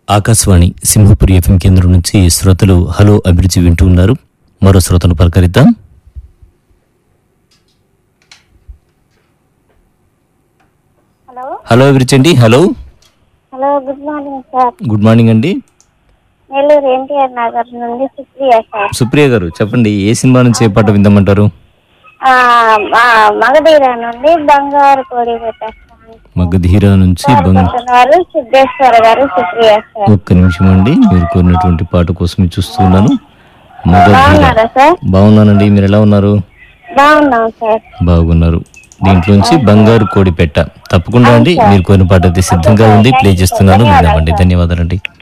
Akashvani Simhapuri FM కేంద్రం నుంచి శ్రోతలు హలో అభిరుచి వింటూ ఉన్నారు మరో శ్రోతను పలకరిద్దాం హలో హలో అభిరుచి అండి hello hello good morning sir good morning అండి నెల్లూరు ఎన్టీఆర్ నగర్ నుండి సుప్రియ సార్ సుప్రియ గారు చెప్పండి ఏ సినిమా నుంచి ఏ పాట విందామంటారు ఆ, మా మగధీర నుండి బంగారు కోడి పెట్టేస్తాను మగధీర నుంచి బంగ్ వారు సిద్ధేశ్వర గారు సుప్రియ సార్ ఒక్క నిమిషం అండి మీరు కోరినటువంటి పాట కోసం చూస్తున్నాను మగధీర బాగున్నారా సార్ బాగున్నానండి మీరు ఎలా ఉన్నారు బాగున్నాం సార్ బాగున్నారు దీంట్లోంచి బంగారు కోడి పెట్ట తప్పకుండా అండి మీరు కోరిన పాట అయితే సిద్ధంగా ఉంది ప్లే చేస్తున్నాను విందామండి ధన్యవాదాలండి